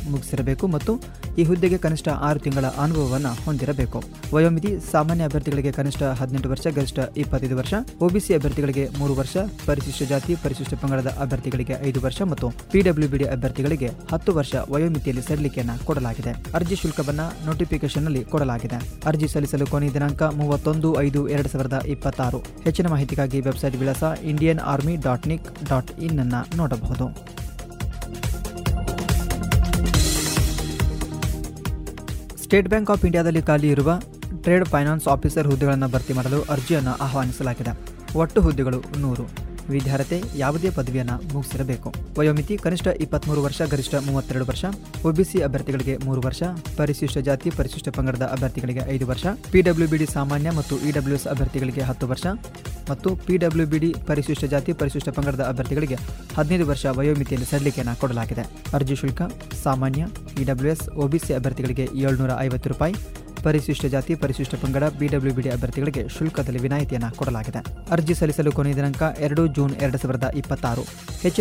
ಮುಗಿಸಿರಬೇಕು ಮತ್ತು ಈ ಹುದ್ದೆಗೆ ಕನಿಷ್ಠ ಆರು ತಿಂಗಳ ಅನುಭವವನ್ನು ಹೊಂದಿರಬೇಕು ವಯೋಮಿತಿ ಸಾಮಾನ್ಯ ಅಭ್ಯರ್ಥಿಗಳಿಗೆ ಕನಿಷ್ಠ ಹದಿನೆಂಟು ವರ್ಷ ಗರಿಷ್ಠ ಇಪ್ಪತ್ತೈದು ವರ್ಷ ಒಬಿಸಿ ಅಭ್ಯರ್ಥಿಗಳಿಗೆ ಮೂರು ವರ್ಷ ಪರಿಶಿಷ್ಟ ಜಾತಿ ಪರಿಶಿಷ್ಟ ಪಂಗಡದ ಅಭ್ಯರ್ಥಿಗಳಿಗೆ ಐದು ವರ್ಷ ಮತ್ತು ಪಿಡಬ್ಲ್ಯೂಬಿಡಿ ಅಭ್ಯರ್ಥಿಗಳಿಗೆ ಹತ್ತು ವರ್ಷ ವಯೋಮಿತಿಯಲ್ಲಿ ಸಡಿಲಿಕೆಯನ್ನು ಕೊಡಲಾಗಿದೆ ಅರ್ಜಿ ಶುಲ್ಕವನ್ನು ನೋಟಿಫಿಕೇಶನ್ನಲ್ಲಿ ಕೊಡಲಾಗಿದೆ ಅರ್ಜಿ ಸಲ್ಲಿಸಲು ಕೊನೆಯ ದಿನಾಂಕ ಮೂವತ್ತೊಂದು ಐದು ಎರಡು ಸಾವಿರದ ಇಪ್ಪತ್ತಾರು ಹೆಚ್ಚಿನ ಮಾಹಿತಿಗಾಗಿ ವೆಬ್ಸೈಟ್ ವಿಳಾಸ Indian army dot nic dot in ಅನ್ನು ನೋಡಬಹುದು ಸ್ಟೇಟ್ ಬ್ಯಾಂಕ್ ಆಫ್ ಇಂಡಿಯಾದಲ್ಲಿ ಖಾಲಿ ಇರುವ ಟ್ರೇಡ್ ಫೈನಾನ್ಸ್ ಆಫೀಸರ್ ಹುದ್ದೆಗಳನ್ನು ಭರ್ತಿ ಮಾಡಲು ಅರ್ಜಿಯನ್ನು ಆಹ್ವಾನಿಸಲಾಗಿದೆ ಒಟ್ಟು ಹುದ್ದೆಗಳು ನೂರು ವಿದ್ಯಾರ್ಹತೆ ಯಾವುದೇ ಪದವಿಯನ್ನು ಮುಗಿಸಿರಬೇಕು ವಯೋಮಿತಿ ಕನಿಷ್ಠ ಇಪ್ಪತ್ತ್ಮೂರು ವರ್ಷ ಗರಿಷ್ಠ ಮೂವತ್ತೆರಡು ವರ್ಷ ಒಬಿಸಿ ಅಭ್ಯರ್ಥಿಗಳಿಗೆ ಮೂರು ವರ್ಷ ಪರಿಶಿಷ್ಟ ಜಾತಿ ಪರಿಶಿಷ್ಟ ಪಂಗಡದ ಅಭ್ಯರ್ಥಿಗಳಿಗೆ ಐದು ವರ್ಷ ಪಿಡಬ್ಲ್ಯೂಬಿಡಿ ಸಾಮಾನ್ಯ ಮತ್ತು ಇಡಬ್ಲ್ಯೂಎಸ್ ಅಭ್ಯರ್ಥಿಗಳಿಗೆ ಹತ್ತು ವರ್ಷ ಮತ್ತು ಪಿಡಬ್ಲ್ಯೂಬಿಡಿ ಪರಿಶಿಷ್ಟ ಜಾತಿ ಪರಿಶಿಷ್ಟ ಪಂಗಡದ ಅಭ್ಯರ್ಥಿಗಳಿಗೆ ಹದಿನೈದು ವರ್ಷ ವಯೋಮಿತಿಯಲ್ಲಿ ಸಡಿಲಿಕೆಯನ್ನು ಕೊಡಲಾಗಿದೆ ಅರ್ಜಿ ಶುಲ್ಕ ಸಾಮಾನ್ಯ ಇಡಬ್ಲ್ಯೂಎಸ್ ಒಬಿಸಿ ಅಭ್ಯರ್ಥಿಗಳಿಗೆ ಏಳ್ನೂರ ಐವತ್ತು ರೂಪಾಯಿ ಪರಿಶಿಷ್ಟ ಜಾತಿ ಪರಿಶಿಷ್ಟ ಪಂಗಡ ಬಿಡಬ್ಲ್ಯೂಬಿಡಿ ಅಭ್ಯರ್ಥಿಗಳಿಗೆ ಶುಲ್ಕದಲ್ಲಿ ವಿನಾಯಿತಿಯನ್ನು ಕೊಡಲಾಗಿದೆ ಅರ್ಜಿ ಸಲ್ಲಿಸಲು ಕೊನೆಯ ದಿನಾಂಕ ಎರಡು ಜೂನ್ ಎರಡು ಸಾವಿರದ ಇಪ್ಪತ್ತಾರು ಹೆಚ್ಚಿನ